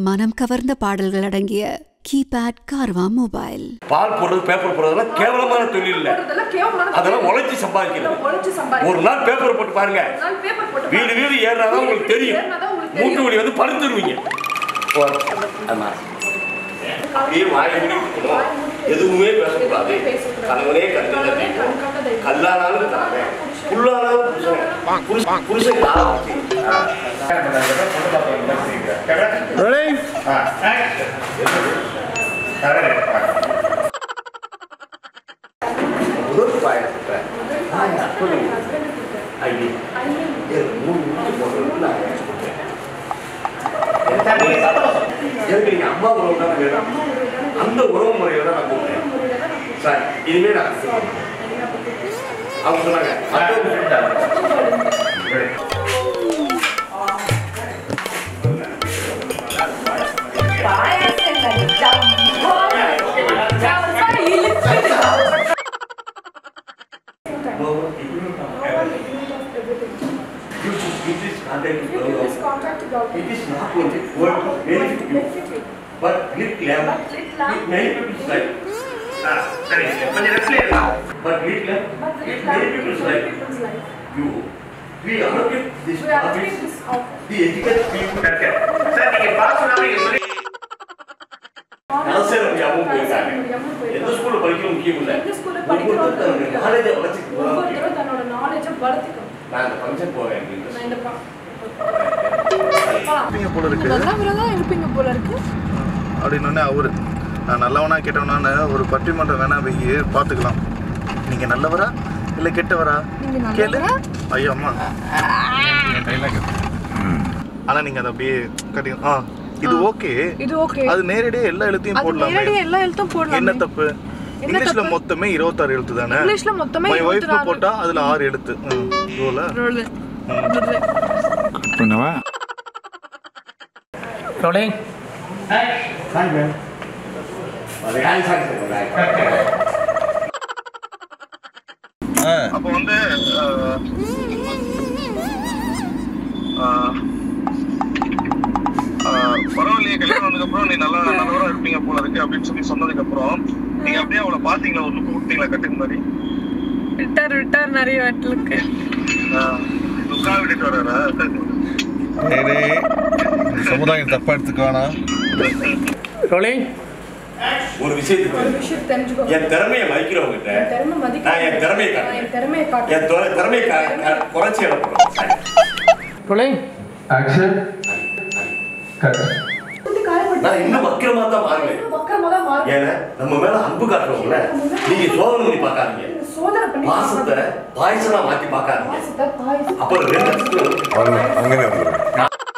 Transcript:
மனம் கவர்ந்த பாடல்கள் அடங்கிய கீபேட் கார்வா மொபைல் பால் போடுறது பேப்பர் போடுறதெல்லாம் கேவலமான தொழில் இல்ல போடுறதெல்லாம் கேவலமான அதெல்லாம் தொழில். உழைச்சி சம்பாதிக்கிறது இதெல்லாம் உழைச்சு சம்பாதிக்கிறது. ஒரு நாள் பேப்பர் போட்டு பாருங்க ஒரு நாள் paper போட்டு வீடு வீடு ஏறினாதான் வீடு உங்களுக்கு வீடு தெரியும் ஏறினாதான் உங்களுக்கு மூட்டு தெரியும். வலி வந்து படுத்துருவீங்க ஆமா அப்படியே வாய் மூடிக்கணும். வாய் மூடிட்டு. எதுவுமே பேசக்கூடாது எதுவுமே பேசக்கூடாது. கணவனே கண்டு கணவனே கண் கண்ட தெய்வம். கல்லானாலும் கணவன் புல்லானாலும் புருஷன் புருஷன் புருஷன் காலம் முதல் பாயசத்தை சொல்லுங்க ஐயோ எனக்கு மூணு வீட்டு போடுறது நான் வச்சு கொடுத்தேன் எனக்கு நீங்க அம்மா உறவு தான் வேணும் அந்த உறவு முறையில தான் நான் கூப்பிட்டேன் சார் இனிமே நான் அவங்க சொன்னாங்க மத்தவங்க சொல்லிட்டாங்க. You should give this contact to You give this the contract to government. It is not going to work to benefit you, Benefit you. but with lamb, But with lamb- with many people's life. Ah, சரி, கொஞ்சம் rest எடுங்க. But with lamb, But with with many love, people's many life. people's life. You, we allocate this We are doing office, this office. the educated people that can. Sir, நீங்க pass சொல்லாம நீங்க சொல்லி அரசியல் முடியாம போயிருக்காங்க. முடியாம போயிருக்காங்க. எந்த ஸ்கூல்ல படிக்கணும் முக்கியம் இல்ல. எந்த ஸ்கூல்ல படிக்கிறோம் ஒவ்வொருத்தரும் தன்னுடைய knowledge அ வளர்த்துக்கணும் தான் முக்கியம். ஒவ்வொருத்தரும் தன்னோட நாலேஜை வளர்த்துக்கணும் நான் இந்த ஃபங்க்ஷன் போவேன் அப்படின்னு நான் இந்த பா- இருப்பீங்க போல இருக்கு நல்லவரா இருப்பீங்க போல இருக்கு அப்படின்னு அவரு நான் நல்லவனா கெட்டவனான்னு ஒரு பட்டிமன்றம் வேணா வெய்யி பார்த்துக்கலாம் நீங்க நல்லவரா இல்ல கெட்டவரா நீங்க கேளு நல்லவரா? ஐயோ அம்மா ஆனா நீங்க அதை அப்படியே கட்டி ஆ இது ஓகே இது ஓகே அது நேரடியா எல்லா எழுத்தையும் அது போடலாமே நேரடியா எல்லா எழுத்தும் போடலாம் என்ன தப்பு என்ன இங்கிலீஷ்ல தப்பு? மொத்தமே இருபத்தாறு எழுத்து தானே இங்கிலீஷ்ல மொத்தமே மை ஒய்ஃப் 26 போட்டா அதுல ஆறு எழுத்து ம், ரோல ரோல் பண்ணவா ரோலிங் சாரி சாரி சார் அப்போ வந்து அஹ், அஹ், அஹ், பரவாயில்லையே கல்யாணம் ஆனதுக்கப்புறம் நீ நல்லா நல்லவரா இருப்பீங்க போல இருக்கு அப்படின்னு சொல்லி சொன்னதுக்கப்புறம் நீங்க அப்படியே அவளை பாத்தீங்களா ஒரு லுக்கு கொடுத்தீங்களா கட்டுக்கு மாதிரி விட்டார் விட்டார் நிறைய வாட்டிலுக்கு லுக்கா விட்டுட்டு வர்றாரா சமுதாயம் தப்பா எடுத்துக்க வேணாம் ரோலிங் ஒரு விஷயத்துக்கு ஒரு விஷயம் தெரிஞ்சுக்கோ என் திறமையை மதிக்கிறவங்கிட்ட என் திறமை மதிக்க நான் என் திறமையை நான் காட்டுறேன். என் திறமையை காட்டுறேன் என் தொ- திறமையை க- க- குறைச்சி இழப்பணும் ரோலிங் ஆக்ஷன் கட் வந்து காயப்பட்டு நான் இன்னும் வக்கிரமா தான் மாறுவேன் இன்னும் வக்கரமா தான் மாறும் ஏன்னா நம்ம மேல அன்பு காட்டுறவங்கள நீங்க சோதனை பண்ணி பார்க்காதீங்க நீங்க சோதனை பண்ணி பாசத்தை பாயசனா மாத்தி பார்க்காதீங்க பாசத்தை பாயசம் அப்புறம் ரெண்டு அங்கே வந்துருங்க